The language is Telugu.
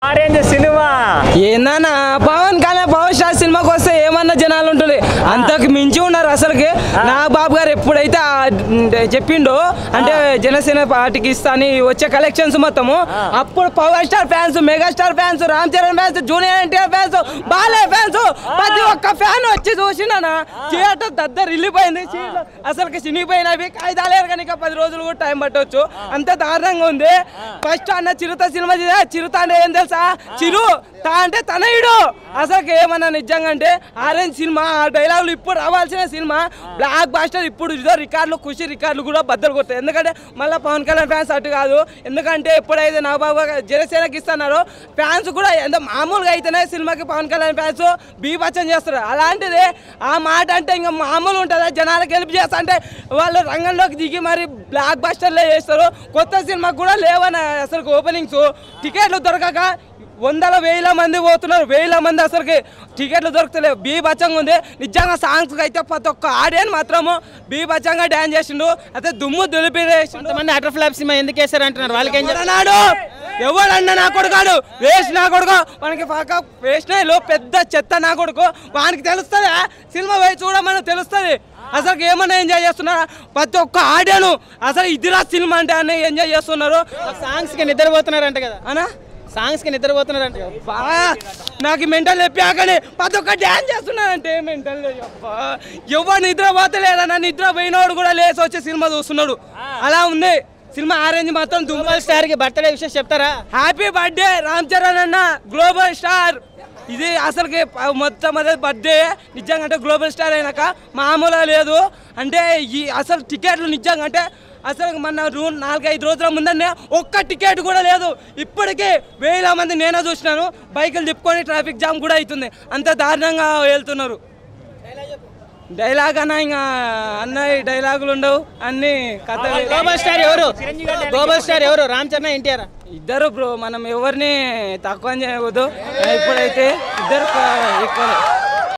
ఆరెంజ్ సినిమా ఏందన్నా పవన్ కళ్యాణ్ పవన్ స్టార్ సినిమాకి వస్తే ఏమన్నా జనాలు ఉంటుంది అంతకు మించి ఉన్నారు అసలుకి నా బాబు గారు ఎప్పుడైతే ఆ చెప్పిండో అంటే జనసేన పార్టీకి ఇస్తా అని వచ్చే కలెక్షన్స్ మొత్తము అప్పుడు power star fans megastar fans Ram Charan fans junior NTR fans బాలే ఫ్యాన్స్ ప్రతి ఒక్క ఫ్యాన్ వచ్చి చూసిండనా థియేటర్ దద్ద రిల్లిపోయింది అసలుకి చినిగిపోయినవి కాగితాలే కనుక పది రోజులు కూడా టైం పట్టవచ్చు అంత దారుణంగా ఉంది ఫస్ట్ అన్న చిరుత సినిమా చూసా చిరుత అంటే ఏం తెలుసా చిరు తా అంటే తనయుడు అసలు ఏమన్నా నిజంగా అంటే ఆరెంజ్ సినిమా ఆ డైలాగులు ఇప్పుడు రావాల్సిన సినిమా బ్లాక్ బాస్టర్ ఇప్పుడు ఇదో రికార్డులు ఖుషి రికార్డులు కూడా బద్దలు కొడతాయి ఎందుకంటే మళ్ళీ పవన్ కళ్యాణ్ ఫ్యాన్స్ అటు కాదు ఎందుకంటే ఎప్పుడైతే నాగబాబు గారు జనసేనకి ఇస్తున్నారో ఫ్యాన్స్ కూడా ఎంత మామూలుగా అయితేనే సినిమాకి పవన్ కళ్యాణ్ ఫ్యాన్స్ బీభత్సం చేస్తారు అలాంటిది ఆ మాట అంటే ఇంకా మామూలు ఉంటుందా జనాలకు గెలుపు చేస్తా అంటే వాళ్ళు రంగంలోకి దిగి మరి బ్లాక్ బస్టర్లే చేస్తారు కొత్త సినిమాకి కూడా లేవని అసలు ఓపెనింగ్స్ టికెట్లు దొరకక వందల వేల మంది పోతున్నారు వేల మంది అసలుకి టికెట్లు దొరుకుతలేవు బీభత్సంగా ఉంది నిజంగా సాంగ్స్ అయితే ప్రతి ఒక్క ఆడియన్ మాత్రము బీభత్సంగా డ్యాన్స్ చేసిండు అయితే దుమ్ము దులిపి కొంతమంది అటర్ ఫ్లాప్ సినిమా ఎందుకు వేశారు అంటున్నారు వాళ్ళకి ఏం చెప్తారు? అన్నాడు ఎవడన్నా నా కొడుకాడు వేస్ట్ నా కొడుకు వానికి పాక వేస్ట్ పెద్ద చెత్త నా కొడుకు వానికి తెలుస్తుంది సినిమా పోయి చూడమని తెలుస్తుంది అసలు ఏమన్నా ఎంజాయ్ చేస్తున్నారా ప్రతి ఒక్క ఆడాను అసలు ఇదిరా సినిమా అంటే అన్నీ ఎంజాయ్ చేస్తున్నారు సాంగ్స్ కి నిద్రపోతున్నారంట కదా అనా సాంగ్స్ కి నిద్రపోతున్నారంట కదా బా నాకు మెంటల్ చెప్పాకని ప్రతి ఒక్క డ్యాన్స్ చేస్తున్నానంటే మెంటల్ ఎవరు నిద్ర పోతలేదన్న నిద్ర పోయినోడు కూడా లేచి వచ్చి సినిమా చూస్తున్నాడు అలా ఉంది సినిమా ఆరెంజ్ మాత్రం దుమ్ము గ్లోబల్ స్టార్ కి బర్త్డే విషయం చెప్తారా హ్యాపీ బర్త్డే రామ్ చరణ్ అన్న గ్లోబల్ స్టార్ ఇది అసలుకి ప- మొత్తం అదే బర్త్డే నిజంగా అంటే గ్లోబల్ స్టార్ అయినాక మామూలుగా లేదు అంటే ఈ అసలు టికెట్లు నిజంగా అంటే అసలు మన రూ నాలుగైదు రోజుల ముందనే ఒక్క టికెట్ కూడా లేదు ఇప్పటికే వేల మంది నేనే చూసినాను బైకులు తిప్పుకొని ట్రాఫిక్ జామ్ కూడా అవుతుంది అంత దారుణంగా వెళ్తున్నారు డైలాగ్ అన్న ఇంకా అన్నయ్య డైలాగులు ఉండవు అన్ని కథ గ్లోబల్ స్టార్ ఎవరు గ్లోబల్ స్టార్ ఎవరు రామ్ చరణ్ ఎన్టీఆర్ ఇద్దరు బ్రో మనం ఎవరిని తక్కువ చేయవద్దు ఇప్పుడైతే ఇద్దరు ఈక్వల్